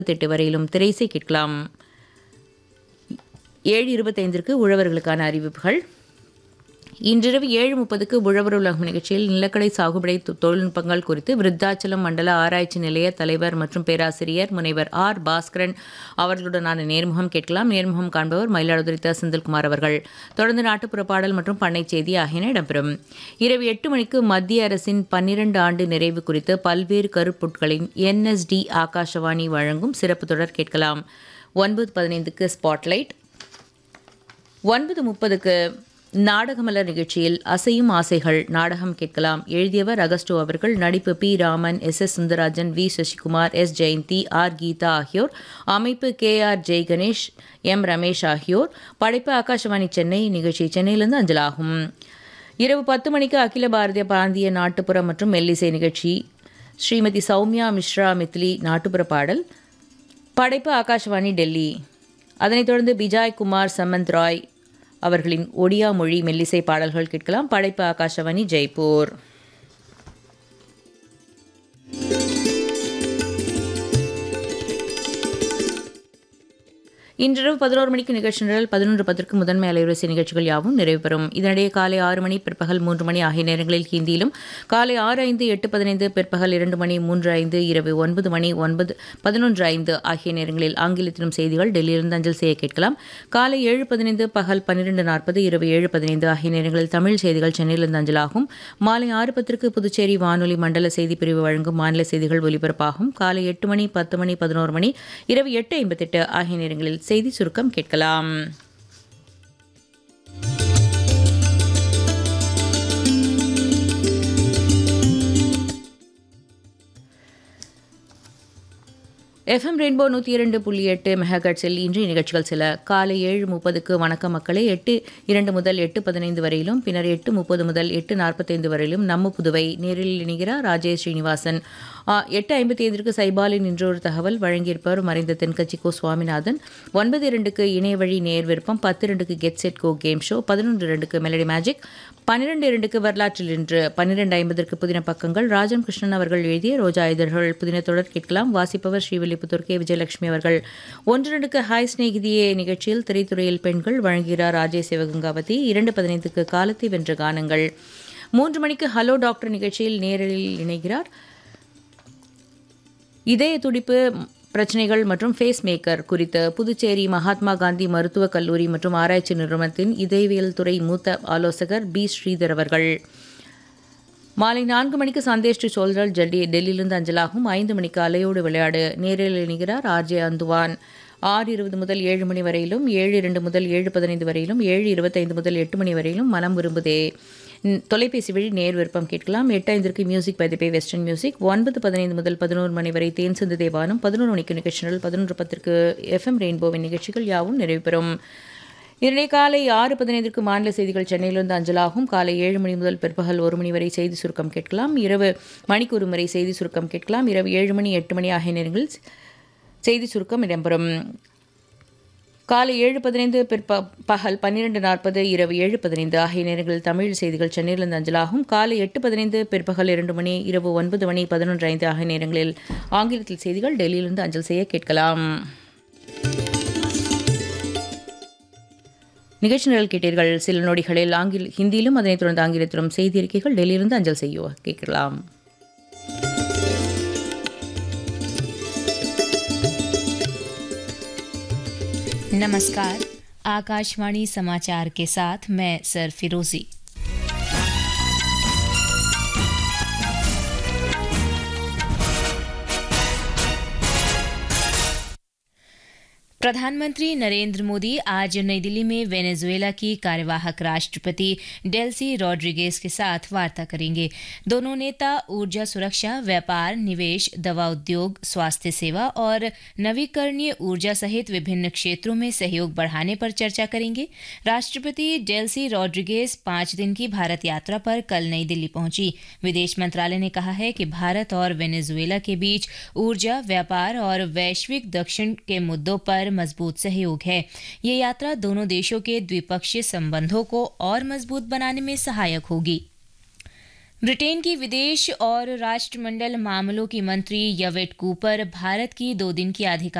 எட்டு வரையிலும் திரைசை கேட்கலாம் ஏழு இருபத்தைந்திற்கு உழவர்களுக்கான அறிவிப்புகள் இன்றிரவு ஏழு முப்பதுக்கு உழவர் உலகம் நிகழ்ச்சியில் நிலக்கடை சாகுபடி தொ- தொழில்நுட்பங்கள் குறித்து விருத்தாச்சலம் மண்டல ஆராய்ச்சி நிலைய தலைவர் மற்றும் பேராசிரியர் முனைவர் ஆர் பாஸ்கரன் அவர்களுடனான நேர்முகம் கேட்கலாம் நேர்முகம் காண்பவர் மயிலாடுதுறை த. செந்தில்குமார் அவர்கள் தொடர்ந்து நாட்டுப்புற பாடல் மற்றும் பண்ணை செய்தி ஆகியன இடம்பெறும் இரவு எட்டு மணிக்கு மத்திய அரசின் பன்னிரண்டு ஆண்டு நிறைவு குறித்து பல்வேறு கருப்பொருட்களின் என்எஸ்டி ஆகாஷவாணி வழங்கும் சிறப்பு தொடர் கேட்கலாம் ஒன்பது பதினைந்துக்கு ஸ்பாட்லைட் ஒன்பது முப்பதுக்கு நாடகமலர் நிகழ்ச்சியில் அசையும் ஆசைகள் நாடகம் கேட்கலாம் எழுதியவர் அகஸ்டோ அவர்கள் நடிப்பு P Raman S S Sundararajan V Sasikumar S Jayanthi R Geetha ஆகியோர் அமைப்பு K R Jai Ganesh M Ramesh ஆகியோர் படைப்பு ஆகாஷவாணி சென்னை நிகழ்ச்சி சென்னையிலிருந்து அஞ்சலாகும் இரவு பத்து மணிக்கு அகில பாரதிய பிராந்திய நாட்டுப்புற மற்றும் மெல்லிசை நிகழ்ச்சி ஸ்ரீமதி சௌமியா மிஸ்ரா மித்லி நாட்டுப்புற பாடல் படைப்பு ஆகாஷவாணி டெல்லி அதனைத் தொடர்ந்து பிஜாய் குமார் சமந்த் ராய் அவர்களின் ஒடியா மொழி மெல்லிசை பாடல்கள் கேட்கலாம் படைப்பு ஆகாஷவாணி ஜெய்ப்பூர் இன்றிரவு பதினோரு மணிக்கு நிகழ்ச்சி நிரல் பதினொன்று பத்திற்கு முதன்மை அலைவரிசை நிகழ்ச்சிகள் யாவும் நிறைவு பெறும் இதனிடையே காலை ஆறு மணி பிற்பகல் மூன்று மணி ஆகிய நேரங்களில் ஹிந்தியிலும் காலை ஆறு ஐந்து எட்டு பதினைந்து பிற்பகல் இரண்டு மணி மூன்று ஐந்து இரவு ஒன்பது மணி ஒன்பது பதினொன்று ஐந்து ஆகிய நேரங்களில் ஆங்கிலத்திலும் செய்திகள் டெல்லியிலிருந்து அஞ்சல் செய்ய கேட்கலாம் காலை ஏழு பதினைந்து பகல் பன்னிரெண்டு நாற்பது இரவு ஏழு பதினைந்து ஆகிய நேரங்களில் தமிழ் செய்திகள் சென்னையிலிருந்து அஞ்சலாகும் மாலை ஆறு பத்திற்கு புதுச்சேரி வானொலி மண்டல செய்தி பிரிவு வழங்கும் மாநில செய்திகள் ஒலிபரப்பாகும் காலை எட்டு மணி பத்து மணி பதினோரு மணி இரவு எட்டு ஐம்பத்தெட்டு ஆகிய நேரங்களில் செய்தி சுருக்கம் கேட்கலாம் எஃப்எம் ரெயின்போ நூற்றி இரண்டு புள்ளி எட்டு மெகாகட்ஸில் இன்றைய நிகழ்ச்சிகள் சில காலை ஏழு முப்பதுக்கு வணக்க மக்களே எட்டு இரண்டு முதல் எட்டு பதினைந்து வரையிலும் பின்னர் எட்டு முப்பது முதல் எட்டு நாற்பத்தைந்து வரையிலும் நம்ம புதுவை நேரில் இணைகிறார் ராஜேஷ் ஸ்ரீனிவாசன் ஆ, எட்டு ஐம்பத்தி ஐந்திற்கு சைபாலின் இன்றொரு தகவல் வழங்கியிருப்பவர் மறைந்த தென்கட்சி கோ சுவாமிநாதன் ஒன்பது இரண்டுக்கு இணைய வழி நேர் விருப்பம் பத்து இரண்டுக்கு get set go game show பதினொன்று இரண்டுக்கு மெலடி மேஜிக் பன்னிரெண்டு இரண்டுக்கு வரலாற்றில் இன்று பன்னிரெண்டு ஐம்பதற்கு புதின பக்கங்கள் ராஜன் கிருஷ்ணன் அவர்கள் எழுதிய ரோஜா இதழ்கள் புதின தொடர் கேட்கலாம் வாசிப்பவர் ஸ்ரீவில்லிபுத்தூர் கே விஜயலட்சுமி அவர்கள் ஒன்று ரெண்டுக்கு ஹாய் ஸ்நேகிதியே நிகழ்ச்சியில் திரைத்துறையில் பெண்கள் வழங்குகிறார் ராஜே சிவகங்காவதி இரண்டு பதினைந்துக்கு காலத்தை வென்ற கானங்கள் மூன்று மணிக்கு ஹலோ டாக்டர் நிகழ்ச்சியில் நேரில் இணைகிறார் இதய துடிப்பு பிரச்சனைகள் மற்றும் ஃபேஸ் மேக்கர் குறித்த புதுச்சேரி மகாத்மா காந்தி மருத்துவக் கல்லூரி மற்றும் ஆராய்ச்சி நிறுவனத்தின் இதயவியல் துறை மூத்த ஆலோசகர் பி ஸ்ரீதர் அவர்கள் மாலை நான்கு மணிக்கு சந்தேஷ் டு சோல்டர் ஜெல்லி டெல்லியிலிருந்து அஞ்சலாகும் ஐந்து மணிக்கு அலையோடு விளையாடு நேரில் இணைகிறார் ஆர்ஜே அந்துவான் ஆறு இருபது முதல் ஏழு மணி வரையிலும் ஏழு இரண்டு முதல் ஏழு பதினைந்து வரையிலும் ஏழு இருபத்தைந்து முதல் எட்டு மணி வரையிலும் மனம் விரும்புதே ம், தொலைபேசி வழி நேர் விருப்பம் கேட்கலாம் எட்டு ஐந்திற்கு மியூசிக் பதிப்பை வெஸ்டர்ன் மியூசிக் ஒன்பது பதினைந்து முதல் பதினோரு மணி வரை தேன் சிந்து தேவானம் பதினோரு மணிக்கு நிகழ்ச்சிகள் பதினொன்று பத்திற்கு எஃப்எம் ரெயின்போவின் நிகழ்ச்சிகள் யாவும் நிறைவு பெறும் இதனை காலை ஆறு பதினைந்திற்கு மாநில செய்திகள் சென்னையிலிருந்து அஞ்சலாகும் காலை ஏழு மணி முதல் பிற்பகல் ஒரு மணி வரை செய்தி சுருக்கம் கேட்கலாம் இரவு மணிக்கு ஒரு முறை செய்தி சுருக்கம் கேட்கலாம் இரவு ஏழு மணி எட்டு மணி ஆகிய நேரங்களில் செய்தி சுருக்கம் இடம்பெறும் காலை ஏழு பதினைந்து பிற்ப பகல் பன்னிரெண்டு நாற்பது இரவு ஏழு பதினைந்து ஆகிய நேரங்களில் தமிழ் செய்திகள் சென்னையிலிருந்து அஞ்சலாகும் காலை எட்டு பதினைந்து பிற்பகல் இரண்டு மணி இரவு ஒன்பது மணி பதினொன்று ஐந்து ஆகிய நேரங்களில் ஆங்கிலத்தில் செய்திகள் டெல்லியிலிருந்து அஞ்சல் செய்ய கேட்கலாம் நிகழ்ச்சி நிரல் கேட்டீர்கள் சில நொடிகளில் ஆங்கில ஹிந்தியிலும் அதனைத் தொடர்ந்து ஆங்கிலத்திலும் செய்தி அறிக்கைகள் டெல்லியிலிருந்து அஞ்சல் செய்ய கேட்கலாம் नमस्कार आकाशवाणी समाचार के साथ मैं सर फिरोजी प्रधानमंत्री नरेंद्र मोदी आज नई दिल्ली में वेनेजुएला की कार्यवाहक राष्ट्रपति डेल्सी रॉड्रिगेज के साथ वार्ता करेंगे दोनों नेता ऊर्जा सुरक्षा व्यापार निवेश दवा उद्योग स्वास्थ्य सेवा और नवीकरणीय ऊर्जा सहित विभिन्न क्षेत्रों में सहयोग बढ़ाने पर चर्चा करेंगे राष्ट्रपति डेल्सी रॉड्रिगेज पांच दिन की भारत यात्रा पर कल नई दिल्ली पहुंची विदेश मंत्रालय ने कहा है कि भारत और वेनेजुएला के बीच ऊर्जा व्यापार और वैश्विक दक्षिण के मुद्दों पर मजबूत सहयोग है ये यात्रा दोनों देशों के द्विपक्षीय संबंधों को और मजबूत बनाने में सहायक होगी ब्रिटेन की विदेश और राष्ट्रमंडल मामलों की मंत्री यवेट कूपर भारत की दो दिन की आधिकारिक